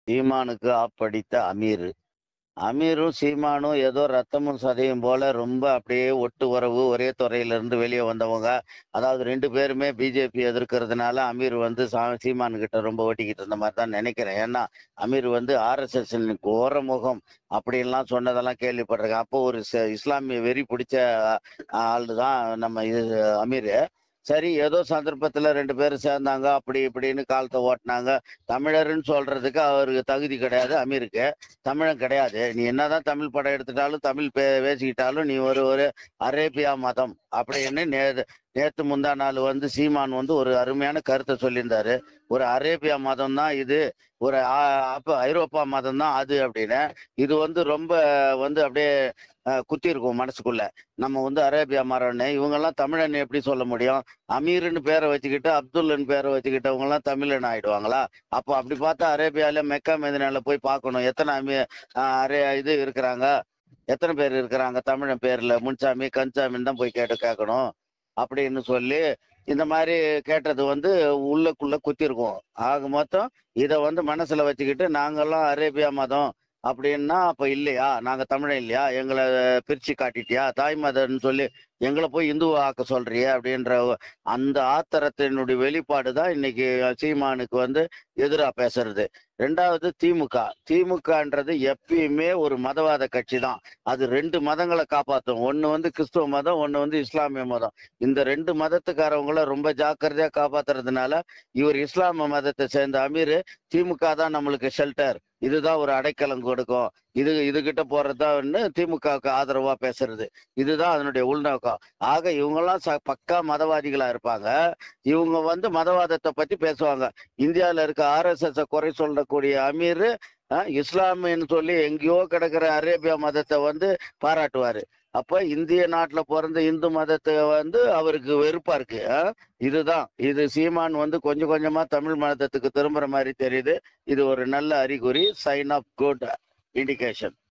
சீமானுக்கு ஆப்படித்த அமீர் அமீரும் சீமானும் ஏதோ ரத்தமும் சதையும் போல ரொம்ப அப்படியே ஒட்டு உறவு ஒரே துறையில இருந்து வெளியே வந்தவங்க அதாவது ரெண்டு பேருமே பிஜேபி எதிர்க்கிறதுனால அமீர் வந்து சா- சீமான் கிட்ட ரொம்ப ஓட்டிக்கிட்டு இருந்த மாதிரி தான் நினைக்கிறேன் ஏன்னா அமீர் வந்து ஆர்எஸ்எஸ் கோர முகம் அப்படின்லாம் சொன்னதெல்லாம் கேள்விப்பட்டிருக்கேன் அப்போ ஒரு ச- இஸ்லாமிய வெறி பிடிச்ச ஆள் தான் நம்ம இது அமீர் சரி ஏதோ சந்தர்ப்பத்துல ரெண்டு பேரும் சேர்ந்தாங்க அப்படி இப்படின்னு காலத்தை ஓட்டினாங்க தமிழர்னு சொல்றதுக்கு அவருக்கு தகுதி கிடையாது அமீருக்கு தமிழன் கிடையாது நீ என்னதான் தமிழ் படம் எடுத்துட்டாலும் தமிழ் பே பேசிக்கிட்டாலும் நீ ஒரு ஒரு அரேபியா மதம் அப்படின்னு நே நேத்து முந்தா நாள் வந்து சீமான் வந்து ஒரு அருமையான கருத்தை சொல்லியிருந்தாரு ஒரு அரேபியா மதம் தான் இது ஒரு ஆ- அப்ப ஐரோப்பா மதம் தான் அது அப்படின்னு இது வந்து ரொம்ப வந்து அப்படியே அஹ், குத்தி இருக்கும் மனசுக்குள்ள நம்ம வந்து அரேபியா மரம்னு இவங்கெல்லாம் தமிழன் எப்படி சொல்ல முடியும் அமீர்னு பேரை வச்சுக்கிட்டு அப்துல்லன்னு பேரை வச்சுக்கிட்டவங்க எல்லாம் தமிழன் ஆயிடுவாங்களா அப்போ அப்படி பார்த்தா அரேபியால மெக்கா மெதினால போய் பார்க்கணும் எத்தனை அமீ ஆஹ் அரே இது இருக்கிறாங்க எத்தனை பேர் இருக்கிறாங்க தமிழன் பேர்ல முன்சாமி கன்சாமின்னு தான் போய் கேட்டு கேட்கணும் அப்படின்னு சொல்லி இந்த மாதிரி கேட்டது வந்து உள்ளுக்குள்ள குத்திருக்கும் ஆக மொத்தம் இதை வந்து மனசுல வச்சுக்கிட்டு நாங்கெல்லாம் அரேபியா மதம் அப்படின்னா அப்ப இல்லையா நாங்க தமிழன் இல்லையா எங்களை பிரிச்சு காட்டிட்டியா தாய் மதம்னு சொல்லி எங்களை போய் இந்து ஆக்க சொல்றியே அப்படின்ற அந்த ஆத்திரத்தினுடைய வெளிப்பாடு தான் இன்னைக்கு சீமானுக்கு வந்து எதிரா பேசுறது ரெண்டாவது திமுக திமுகன்றது எப்பயுமே ஒரு மதவாத கட்சி தான் அது ரெண்டு மதங்களை காப்பாத்தும் ஒண்ணு வந்து கிறிஸ்துவ மதம் ஒண்ணு வந்து இஸ்லாமிய மதம் இந்த ரெண்டு மதத்துக்காரவங்கள ரொம்ப ஜாக்கிரதையா காப்பாத்துறதுனால இவர் இஸ்லாமிய மதத்தை சேர்ந்த அமீர் திமுக தான் நம்மளுக்கு ஷெல்டர் இதுதான் ஒரு அடைக்கலம் கொடுக்கும் இது இதுகிட்ட போறதுதான் திமுகவுக்கு ஆதரவா பேசுறது இதுதான் அதனுடைய உள்நோக்கம் ஆக இவங்கெல்லாம் ச பக்கா மதவாதிகளா இருப்பாங்க இவங்க வந்து மதவாதத்தை பத்தி பேசுவாங்க இந்தியால இருக்க ஆர்எஸ்எஸ் குறை சொல்லக்கூடிய அமீர் அஹ், இஸ்லாமின்னு சொல்லி எங்கேயோ கிடக்கிற அரேபியா மதத்தை வந்து பாராட்டுவாரு அப்ப இந்திய நாட்டுல பிறந்த இந்து மதத்தை வந்து அவருக்கு வெறுப்பா இருக்கு அஹ். இதுதான் இது சீமான் வந்து கொஞ்சம் கொஞ்சமா தமிழ் மதத்துக்கு திரும்புற மாதிரி தெரியுது இது ஒரு நல்ல அறிகுறி சைன் ஆஃப் குட் இண்டிகேஷன்